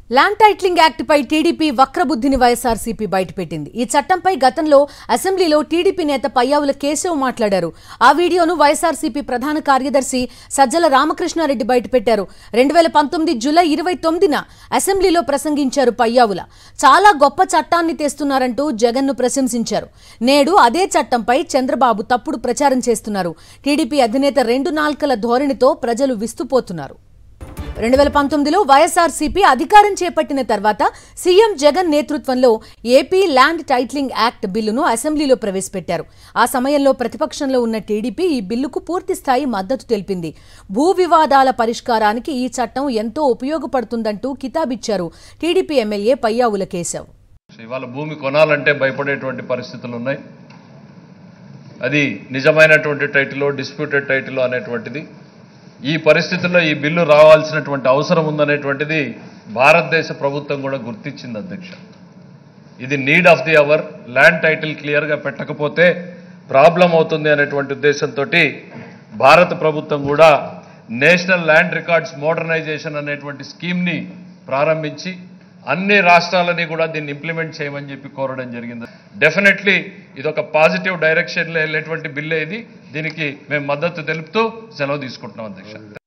land titling act పై TDP వక్రబుద్ధిని YSRCP బయటపెట్టింది ఈ చట్టంపై గతంలో అసెంబ్లీలో టీడీపీ నేత పయ్యావుల కేశవ్ మాట్లాడారు ఆ వీడియోను వైఎస్ఆర్సీపీ ప్రధాన కార్యదర్శి సజ్జల రామకృష్ణారెడ్డి బయటపెట్టారు రెండు వేల పంతొమ్మిది జూలై ఇరవై తొమ్మిదిన అసెంబ్లీలో ప్రసంగించారు పయ్యావుల చాలా గొప్ప చట్టాన్ని తెస్తున్నారంటూ జగన్ను ప్రశంసించారు నేడు అదే చట్టంపై చంద్రబాబు తప్పుడు ప్రచారం చేస్తున్నారు టీడీపీ అధినేత రెండు నాల్కల ధోరణితో ప్రజలు విస్తుపోతున్నారు రెండు వేల పంతొమ్మిదిలో వైఎస్ఆర్సీపీ అధికారం చేపట్టిన తర్వాత సీఎం జగన్ నేతృత్వంలో ఏపీ ల్యాండ్ టైటిలింగ్ యాక్ట్ బిల్లును అసెంబ్లీలో ప్రవేశపెట్టారు ఆ సమయంలో ప్రతిపక్షంలో ఉన్న టీడీపీ ఈ బిల్లుకు పూర్తి స్థాయి మద్దతు తెలిపింది భూ వివాదాల పరిష్కారానికి ఈ చట్టం ఎంతో ఉపయోగపడుతుందంటూ కితాబిచ్చారు టీడీపీ ఎమ్మెల్యే పయ్యావుల కేశవ్ ఇవాళ భూమి కొనాలంటే భయపడేటువంటి పరిస్థితులు ఉన్నాయి అది నిజమైనటువంటి టైటిలో డిస్ప్యూటెడ్ టైటిల్ అనేటువంటిది ఈ పరిస్థితుల్లో ఈ బిల్లు రావాల్సినటువంటి అవసరం ఉందనేటువంటిది భారతదేశ ప్రభుత్వం కూడా గుర్తించింది అధ్యక్ష ఇది need of the hour land title క్లియర్గా పెట్టకపోతే ప్రాబ్లం అవుతుంది అనేటువంటి ఉద్దేశంతో భారత ప్రభుత్వం కూడా నేషనల్ ల్యాండ్ రికార్డ్స్ మోడర్నైజేషన్ అనేటువంటి స్కీమ్ని ప్రారంభించి అన్ని రాష్ట్రాలని కూడా దీన్ని ఇంప్లిమెంట్ చేయమని చెప్పి కోరడం జరిగింది డెఫినెట్లీ ఇది ఒక పాజిటివ్ డైరెక్షన్లో వెళ్ళేటువంటి బిల్లే ఇది దీనికి మేము మద్దతు తెలుపుతూ సెలవు తీసుకుంటున్నాం అధ్యక్ష